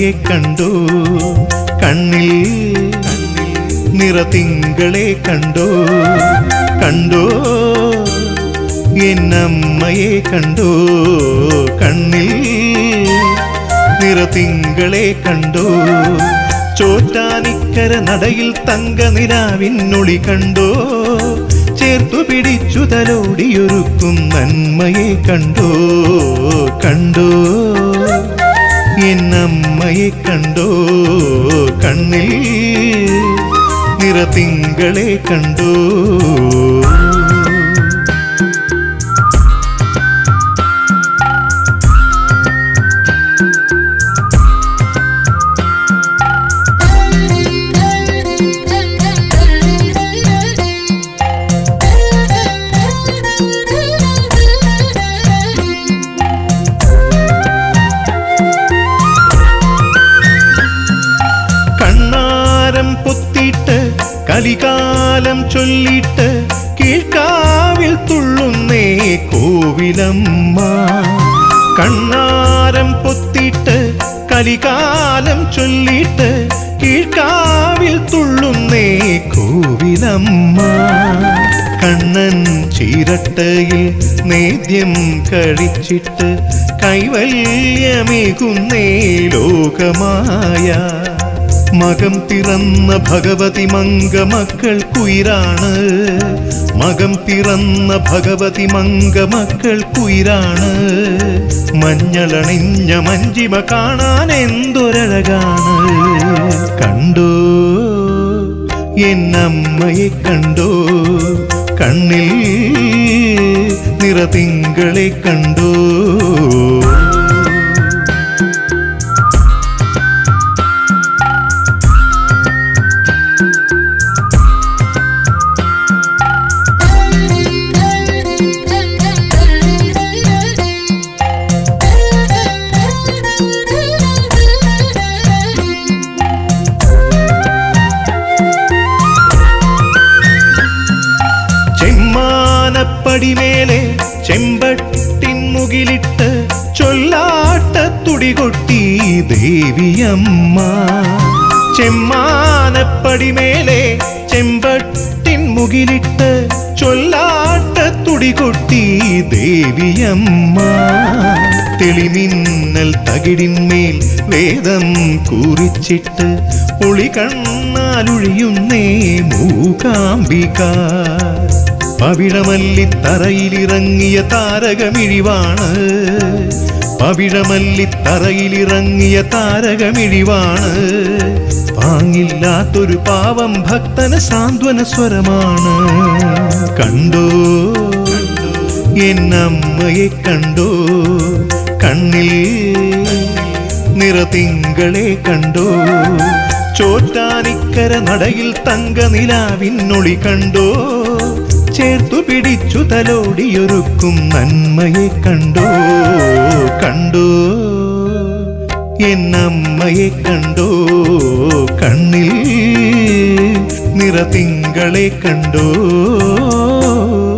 എന്നമ്മയെ കണ്ടു കണ്ണിൽ നിറതിങ്കളെ കണ്ടു കണ്ടോ എന്നമ്മയെ കണ്ടു കണ്ണിൽ നിറതിങ്കളെ കണ്ടു ചോറ്റാനിക്കര നടയിൽ തങ്ക നിലാവിന്നൊളി കണ്ടോ ചേർത്തു പിടിച്ചു തലോടിയൊരുക്കും നന്മയെ കണ്ടോ കണ്ടോ എന്നമ്മയെ കണ്ടോ കണ്ണിൽ നിറതിങ്കളെ കണ്ടോ കണ്ണാരം പൊത്തിയിട്ട് കലികാലം ചൊല്ലിട്ട് കീഴ്ക്കാവിൽ തുള്ളുന്നേ കോവിലമ്മ കണ്ണാരം പൊത്തിയിട്ട് കലികാലം ചൊല്ലിട്ട് കീഴ്ക്കാവിൽ തുള്ളുന്നേ കോവിലമ്മ കണ്ണൻ ചീരട്ടയിൽ നേദ്യം കഴിച്ചിട്ട് കൈവല്യമേകുന്നേ ലോകമായ മകം തിറന്ന ഭഗവതി മങ്ക മക്കൾക്കുയിരാണ് മകം തിറന്ന ഭഗവതി മങ്ക മക്കൾക്കുയിരാണ് മഞ്ഞളണിഞ്ഞ മഞ്ചിമ കാണാൻ എന്തൊരഴകാണ് കണ്ടോ എന്നമ്മയെ കണ്ടോ കണ്ണിൽ നിറതിങ്കളെ കണ്ടോ ചെമ്മാനപ്പടിമേലെ ചെമ്പട്ടിൻ മുകിലിട്ട് ചൊല്ലാട്ട തുടികൊട്ടി ദേവിയമ്മ ചെമ്മാനപ്പടിമേലെ ചെമ്പട്ടിൻ മുകിലിട്ട് ചൊല്ലാട്ട തുടികൊട്ടി ദേവിയമ്മ തെളിമിന്നൽ തകിടിന്മേൽ വേദം കുറിച്ചിട്ട് ഒളി കണ്ണാലൊഴിയുന്നേ മൂകാംബിക പവിഴമല്ലിത്തറയിലിറങ്ങിയ താരകമിഴിവാണ് പവിഴമല്ലിത്തറയിലിറങ്ങിയ താരകമിഴിവാണ് പാങ്ങില്ലാത്തൊരു പാവം ഭക്തന സാന്ത്വന സ്വരമാണ് കണ്ടോ എന്നമ്മയെ കണ്ടോ കണ്ണിൽ നിറതിങ്കളെ കണ്ടോ ചോറ്റാനിക്കര നടയിൽ തങ്ക നിലാവിന്നൊളി കണ്ടോ ചേർത്തു പിടിച്ചു തലോടിയൊരുക്കും നന്മയെ കണ്ടോ കണ്ടോ എന്നമ്മയെ കണ്ടോ കണ്ണിൽ നിറതിങ്കളെ കണ്ടോ